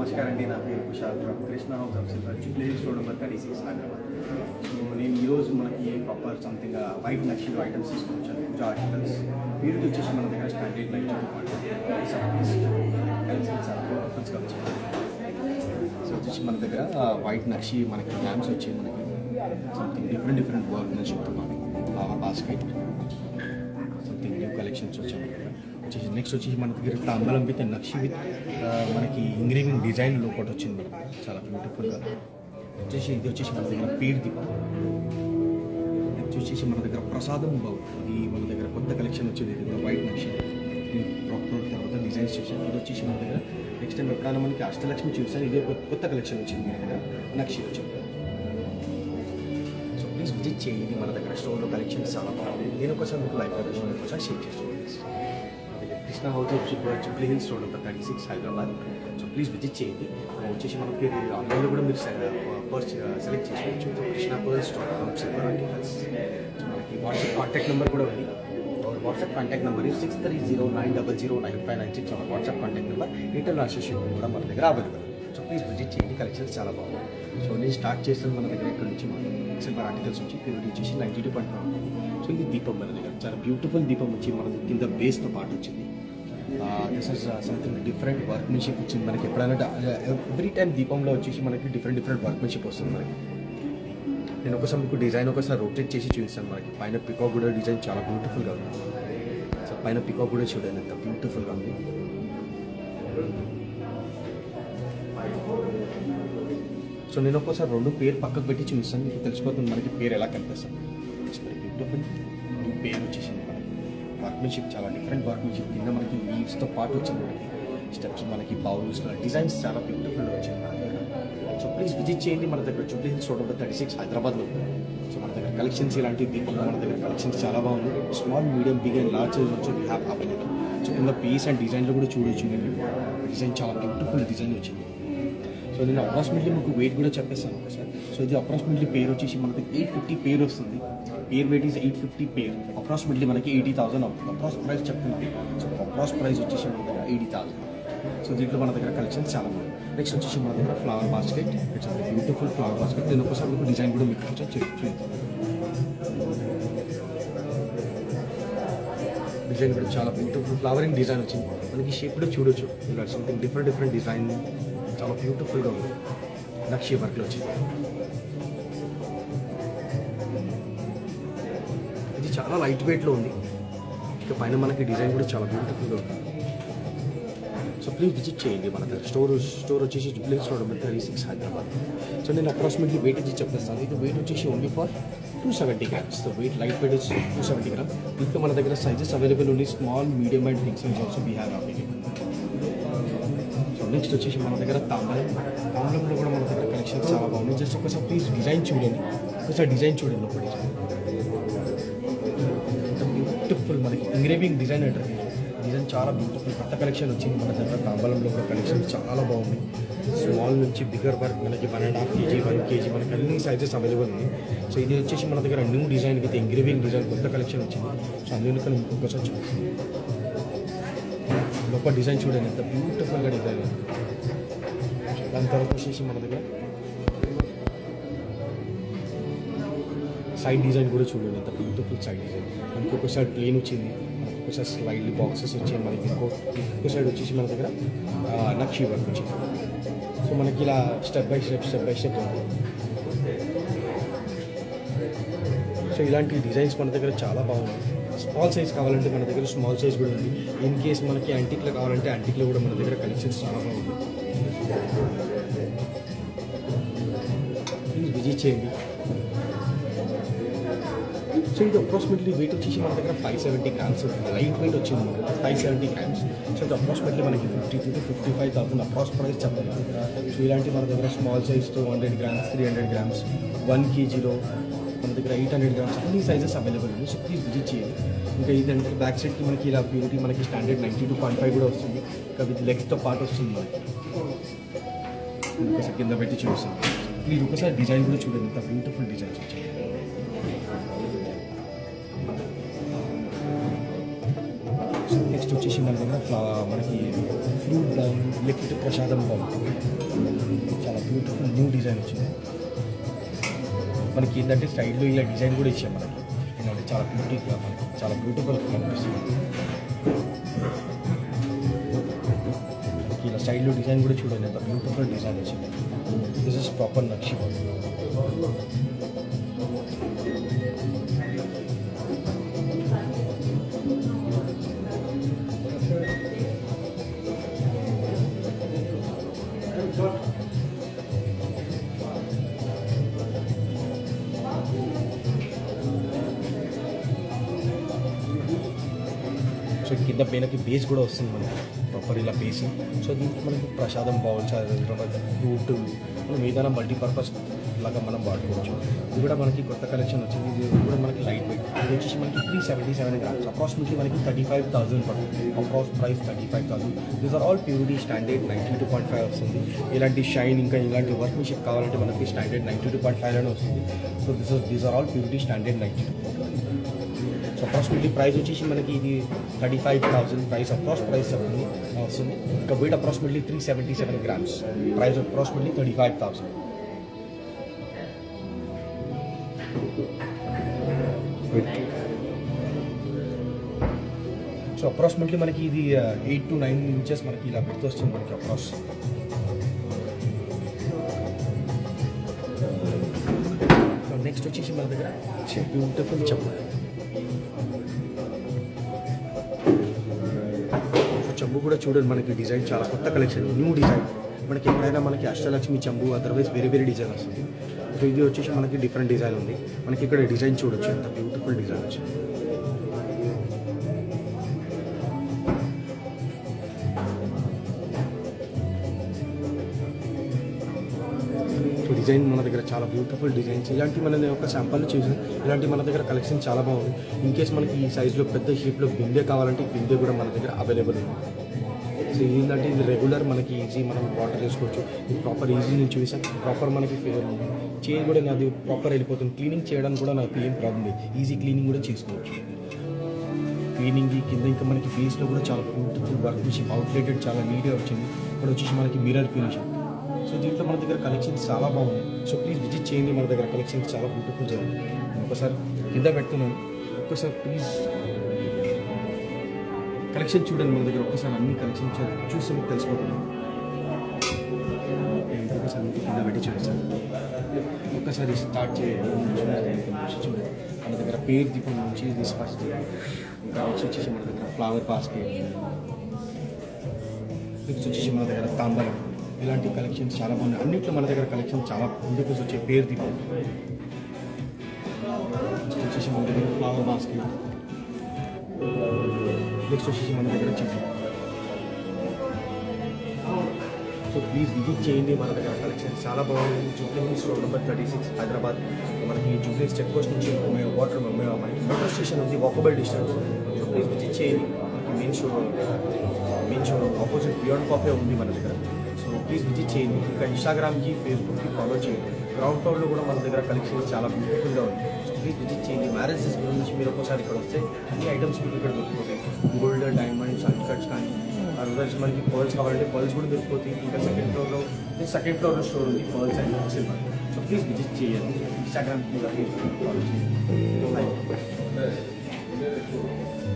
నమస్కారం అండి నా పేరు Kushal from Krishna house of silver place road number thirty six Hyderabad so నేను ఈరోజు మనకి ప్రాపర్ సంథింగ్ వైట్ నక్షలు ఐటమ్స్ తీసుకొచ్చాను పూజ ఆర్టికల్స్ వీటికి వచ్చేసి మన దగ్గర స్టాండర్డ్ లైట్ బ్యూటిఫుల్స్గా వచ్చాయి సో వచ్చేసి మన దగ్గర వైట్ నక్షి మనకి ల్యాంప్స్ వచ్చాయి మనకి సంథింగ్ డిఫరెంట్ డిఫరెంట్ వర్క్ నేను చెప్తున్నాను flower basket something new collections వచ్చాయి మన దగ్గర వచ్చేసి నెక్స్ట్ వచ్చేసి మన దగ్గర తాంబలం విత్ నక్షి విత్ మనకి ఇంగ్రీవింగ్ డిజైన్ లోపల వచ్చింది మనకి చాలా బ్యూటిఫుల్గా వచ్చేసి ఇది వచ్చేసి మన దగ్గర పీర్ దీపం నెక్స్ట్ వచ్చేసి మన దగ్గర ప్రసాదం బావు ఇది మన దగ్గర కొత్త కలెక్షన్ వచ్చింది ఇది కూడా వైట్ నక్షి నేను ప్రాపర్ తర్వాత డిజైన్స్ చూసాను ఇది వచ్చేసి మన దగ్గర నెక్స్ట్ టైం ఎప్పుడైనా మనకి అష్టలక్ష్మి చూసాను ఇదే కొత్త- కొత్త కలెక్షన్ వచ్చింది మన దగ్గర నక్షి వచ్చింది సో ప్లీజ్ విజిట్ చేయండి మన దగ్గర స్టోర్లో కలెక్షన్ చాలా బాగుంది నేను ఒకసారి మీకు లైఫ్ లొకేషన్ ఒకసారి షేర్ చేస్తాను Krishna house of Jubilee Hills road number thirty six Hyderabad so please visit చేయండి వచ్చేసి మనకి ఆన్లైన్లో కూడా మీరు పర్స్ సెలెక్ట్ చేసుకోవచ్చు so Krishna purse dot com silver articles so మనకి వాట్సాప్ కాంటాక్ట్ నెంబర్ కూడా ఉంది WhatsApp contact number six three zero nine double zero nine five nine six WhatsApp contact number return association కూడా మన దగ్గర అవైలబుల్ సో ప్లీజ్ విజిట్ చేయండి collections చాలా బాగుంది so నేను స్టార్ట్ చేసిన మన దగ్గర ఇక్కడ నుంచి సిల్వర్ ఆర్టికల్స్ వచ్చి ప్యూరిటీ వచ్చేసి ninety two point five so ఇది దీపం మన దగ్గర చాలా బ్యూటిఫుల్ దీపం వచ్చి మన కింద బేస్తో పాటు వచ్చింది this is something different workmanship వచ్చింది మనకి ఎప్పుడైనా ఎవ్రీ టైం దీపంలో వచ్చేసి మనకి డిఫరెంట్ డిఫరెంట్ వర్క్మెన్షిప్ వస్తుంది మనకి నేను ఒకసారి మీకు డిజైన్ ఒకసారి రొటేట్ చేసి చూపిస్తాను మనకి పైన పికాక్ కూడా డిజైన్ చాలా బ్యూటిఫుల్గా ఉంది సో పైన పికాక్ కూడా చూడండి ఎంత బ్యూటిఫుల్గా ఉంది సో నేను ఒక్కోసారి రెండు పేరు పక్కకు పెట్టి చూపిస్తాను మీకు తెలిసిపోతుంది మనకి పేరు ఎలా కనిపిస్తుంది ఇట్స్ వెరీ బ్యూటిఫుల్ ఈ పేరు వచ్చేసింది మనకి వర్క్మెన్షిప్ చాలా డిఫరెంట్ వర్క్మెన్షిప్ కింద మనకి లీవ్స్తో పాటు వచ్చింది మనకి స్టెప్స్ మనకి బౌల్స్ డిజైన్స్ చాలా బ్యూటిఫుల్ వచ్చింది మన దగ్గర సో ప్లీజ్ విజిట్ చేయండి మన దగ్గర Jubilee Hills road number thirty six హైదరాబాద్లో సో మన దగ్గర కలెక్షన్స్ ఇలాంటి దీపంలో మన దగ్గర కలెక్షన్స్ చాలా బాగుంది small medium big and large వచ్చి వీ హ్యావ్ అవైలబుల్ సో కింద పీస్ అండ్ డిజైన్లో కూడా చూడొచ్చు మీరు డిజైన్ చాలా బ్యూటిఫుల్ డిజైన్ వచ్చింది సో నేను అప్రాక్సిమేట్లీ మీకు వెయిట్ కూడా చెప్పేస్తాను ఒకసారి సో ఇది అప్రాక్సిమేట్లీ పేరు వచ్చేసి మనకి ఎయిట్ ఫిఫ్టీ పేరు వస్తుంది pair weight is eight fifty pair approximately మనకి ఎయిటీ థౌసండ్ అవుతుంది అప్రాక్స్ ప్రైస్ చెప్తున్నాను సో అప్రాక్స్ ప్రైస్ వచ్చేసి మన దగ్గర ఎయిటీ థౌసండ్ సో దీంట్లో మన దగ్గర కలెక్షన్ చాలా బాగుంది నెక్స్ట్ వచ్చేసి మన దగ్గర flower basket it's beautiful flower basket నేను ఒకసారి మీకు డిజైన్ కూడా మీకు కొంచెం చూపించాను డిజైన్ కూడా చాలా బ్యూటిఫుల్ ఫ్లవరింగ్ డిజైన్ వచ్చింది మనకి షేప్ కూడా చూడొచ్చు ఇంకా సంథింగ్ డిఫరెంట్ డిఫరెంట్ డిజైన్ చాలా బ్యూటిఫుల్గా ఉంది నక్షి వర్క్లో వచ్చింది ఇది చాలా లైట్ వెయిట్లో ఉంది ఇక పైన మనకి డిజైన్ కూడా చాలా బ్యూటిఫుల్గా ఉంది సో ప్లీజ్ విజిట్ చేయండి మన దగ్గర స్టోర్ స్టోర్ వచ్చేసి Jubilee Hills road number thirty six Hyderabad so నేను అప్రాక్సిమేట్లీ వెయిట్ ఇచ్చి చెప్పేస్తాను ఇది వెయిట్ వచ్చేసి only for two seventy grams so weight light weight వచ్చి టూ సెవెంటీ గ్రామ్ దీంట్లో మన దగ్గర సైజెస్ అవైలబుల్ ఉంది small medium and big size also we have available so next వచ్చేసి మన దగ్గర తాంబలం తాంబలంలో కూడా మన దగ్గర కలెక్షన్స్ చాలా బాగున్నాయి జస్ట్ ఒకసారి ప్లీజ్ డిజైన్ చూడండి ఒకసారి డిజైన్ చూడండి ఒక డిజైన్ బ్యూటిఫుల్ మనకి ఇంగ్రేవింగ్ డిజైన్ అంటారు డిజైన్ చాలా బ్యూటిఫుల్ కొత్త కలెక్షన్ వచ్చింది మన దగ్గర తాంబలంలో కూడా కలెక్షన్ చాలా బాగుంది స్మాల్ నుంచి బిగ్గర్ వర్క్ మనకి one and half kg one kg మనకి అన్ని సైజెస్ అవైలబుల్ ఉంది సో ఇది వచ్చేసి మన దగ్గర new design with engraving design కొత్త కలెక్షన్ వచ్చింది సో అందుకని ఇంకొకసారి చూపిస్తుంది లోపల డిజైన్ చూడండి ఎంత బ్యూటిఫుల్గా డిజైన్ ఉంది దాని తర్వాత వచ్చేసి మన దగ్గర సైడ్ డిజైన్ కూడా చూడండి ఎంత బ్యూటిఫుల్ సైడ్ డిజైన్ మనకి ఒక సైడ్ ప్లేన్ వచ్చింది మనకి ఒక సైడ్ స్లైడ్లీ బాక్సెస్ వచ్చాయి మనకి ఇంకో ఇంకో సైడ్ వచ్చేసి మన దగ్గర ఆ, నక్షి వర్క్ వచ్చింది సో మనకి ఇలా step by step step by step ఉంది సో ఇలాంటి డిజైన్స్ మన దగ్గర చాలా బాగున్నాయి స్మాల్ సైజ్ కావాలంటే మన దగ్గర స్మాల్ సైజ్ కూడా ఉంది ఇన్ కేస్ మనకి యాంటిక్లో కావాలంటే యాంటిక్లో కూడా మన దగ్గర కలెక్షన్స్ చాలా బాగుంది ప్లీజ్ విజిట్ చేయండి సో ఇది అప్రాక్సిమేట్లీ వెయిట్ వచ్చేసి మన దగ్గర five seventy grams light weight వచ్చింది మనకి ఫైవ్ సెవెంటీ గ్రామ్స్ సో ఇది అప్రాక్సిమేట్లీ మనకి fifty two to fifty five thousand approx price చెప్పాలి సో ఇలాంటి మన దగ్గర small size two hundred grams three hundred grams one కేజీలో మన దగ్గర ఎయిట్ హండ్రెడ్ గ్రామ్స్ అన్ని సైజెస్ అవైలబుల్ ఉంది సో ప్లీజ్ విజిట్ చేయండి ఇంకా ఇదంటే బ్యాక్ సైడ్కి మనకి ఇలా ప్యూరిటీ మనకి standard ninety two point five కూడా వస్తుంది ఇంకా విత్ లెగ్స్తో పాటు వస్తుంది మనకి ఒకసారి కింద పెట్టి చూపిస్తాను ప్లీజ్ ఒకసారి డిజైన్ కూడా చూడండి ఎంత బ్యూటిఫుల్ డిజైన్స్ వచ్చాయి నెక్స్ట్ వచ్చేసి మన దగ్గర ఫ్లా- మనకి ఫ్రూట్ బాగుంది లేకపోతే ప్రసాదం బాగుంది చాలా బ్యూటిఫుల్ న్యూ డిజైన్ వచ్చింది మనకి ఏంటంటే స్టైల్లో ఇలా డిజైన్ కూడా ఇచ్చాం మనకి ఏంటంటే చాలా బ్యూటీగా మనకి చాలా బ్యూటిఫుల్గా కనిపిస్తుంది మనకి ఇలా స్టైల్లో డిజైన్ కూడా చూడండి ఎంత బ్యూటిఫుల్ డిజైన్ వచ్చింది దిస్ ఇస్ ప్రాపర్ నక్షి సో కింద పైనకి బేస్ కూడా వస్తుంది మనకి ప్రాపర్ ఇలా బేసింగ్ సో దీనికి మనకి ప్రసాదం బౌల్స్ ఫ్రూట్ మిగతా మల్టీపర్పస్ లాగా మనం వాడుకోవచ్చు ఇది కూడా మనకి కొత్త కలెక్షన్ వచ్చింది ఇది కూడా మనకి లైట్ వెయిట్ ఇది వచ్చేసి మనకి three seventy seven grams approximately మనకి థర్టీ ఫైవ్ థౌసండ్ పడుతుంది approx price thirty five thousand these are all purity standard ninety two point five వస్తుంది ఇలాంటి షైన్ ఇంకా ఇలాంటి వర్క్ మిషన్ కావాలంటే మనకి స్టాండర్డ్ నైంటీ టూ పాయింట్ ఫైవ్లోనే వస్తుంది so this these are all purity standard ninety two so approximately price వచ్చేసి మనకి ఇది thirty five thousand price approx price వస్తుంది వస్తుంది ఇంకా weight approximately three seventy seven grams price approximately thirty five thousand so approximately మనకి ఇది eight to nine inches మనకి ఇలా పెడుతూ వస్తుంది మనకి అప్రాక్స్ సో నెక్స్ట్ వచ్చేసి మన దగ్గర బ్యూటిఫుల్ చెప్పు చెంబు కూడా చూడండి మనకి డిజైన్ చాలా కొత్త కలెక్షన్ న్యూ డిజైన్ మనకి ఎక్కడైనా మనకి అష్టలక్ష్మి చెంబు అదర్వైజ్ వేరే వేరే డిజైన్ వస్తుంది సో ఇది వచ్చేసి మనకి డిఫరెంట్ డిజైన్ ఉంది మనకి ఇక్కడ డిజైన్ చూడొచ్చు ఎంత బ్యూటిఫుల్ డిజైన్ వచ్చింది సో డిజైన్ మన దగ్గర చాలా బ్యూటిఫుల్ డిజైన్స్ ఇలాంటి మన ఒక శాంపుల్ చూసి ఇలాంటి మన దగ్గర కలెక్షన్ చాలా బాగుంది ఇన్ కేస్ మనకి ఈ సైజులో పెద్ద షేప్లో బిందె కావాలంటే ఈ బిందె కూడా మన దగ్గర అవైలబుల్ ఉంది సో ఏంటంటే ఇది రెగ్యులర్ మనకి ఈజీ మనం వాటర్ చేసుకోవచ్చు ఇది ప్రాపర్ ఈజీ నుంచి చూసాం ప్రాపర్ మనకి చేయి కూడా నాది ప్రాపర్ వెళ్ళిపోతుంది క్లీనింగ్ చేయడానికి కూడా నాకు ఏం ప్రాబ్లం లేదు ఈజీ క్లీనింగ్ కూడా చేసుకోవచ్చు క్లీనింగ్ కింద ఇంకా మనకి ఫేస్లో కూడా చాలా బ్యూటిఫుల్ వర్క్ మిషన్ అవుట్లెటెడ్ చాలా నీట్గా వచ్చింది ఇక్కడ వచ్చేసి మనకి మిర్రర్ ఫినిషింగ్ సో దీంట్లో మన దగ్గర కలెక్షన్స్ చాలా బాగుంది సో ప్లీజ్ విజిట్ చేయండి మన దగ్గర కలెక్షన్స్ చాలా బ్యూటిఫుల్ జరిగింది ఒకసారి కింద పెడుతున్నాను ఒకసారి ప్లీజ్ కలెక్షన్ చూడండి మన దగ్గర ఒకసారి అన్ని కలెక్షన్ చూస్తే మీకు తెలిసిపోతుంది నేను ఒకసారి మీకు కింద పెట్టి చూపిస్తాను ఒక్కసారి స్టార్ట్ చేయండి చూడండి మన దగ్గర పేరు దీపం నుంచి ఇది ఫస్ట్ ఇంకా నెక్స్ట్ వచ్చేసి మన దగ్గర ఫ్లవర్ బాస్కెట్ నెక్స్ట్ వచ్చేసి మన దగ్గర తాంబలం ఇలాంటి కలెక్షన్స్ చాలా బాగున్నాయి అన్నింటిలో మన దగ్గర కలెక్షన్ చాలా ముందుకు వచ్చే పేరు దీపం నెక్స్ట్ వచ్చేసి మన దగ్గర ఫ్లవర్ బాస్కెట్ నెక్స్ట్ వచ్చేసి మన దగ్గర చెట్లు సో ప్లీజ్ విజిట్ చేయండి మన దగ్గర కలెక్షన్ చాలా బాగుంది Jubilee Hills road number thirty six Hyderabad మనకి జూబ్లీ హిల్స్ చెక్ పోస్ట్ నుంచి మేము వాటర్ మేము మనకి మెట్రో స్టేషన్ ఉంది walkable distance so please visit చేయండి మనకి main show main show opposite beyond cafe ఉంది మన దగ్గర సో ప్లీజ్ విజిట్ చేయండి ఇంకా ఇన్స్టాగ్రామ్కి ఫేస్బుక్కి ఫాలో చేయండి గ్రౌండ్ ఫ్లోర్లో కూడా మన దగ్గర కలెక్షన్ చాలా బ్యూటిఫుల్గా ఉంది సో ప్లీజ్ విజిట్ చేయండి మ్యారేజెస్ గురించి మీరు ఒకసారి ఇక్కడ వస్తే అన్ని ఐటమ్స్ మీకు ఇక్కడ దొరుకుతాయి గోల్డ్ డైమండ్స్ అన్కట్స్ కానీ అదర్వైజ్ మనకి పర్ల్స్ కావాలంటే పర్ల్స్ కూడా దొరికిపోతాయి ఇంకా సెకండ్ ఫ్లోర్లో సెకండ్ ఫ్లోర్లో స్టోర్ ఉంది pearls and silver so please visit చేయండి ఇన్స్టాగ్రామ్ ఇంకా ఫేస్బుక్ ఫాలో చేయండి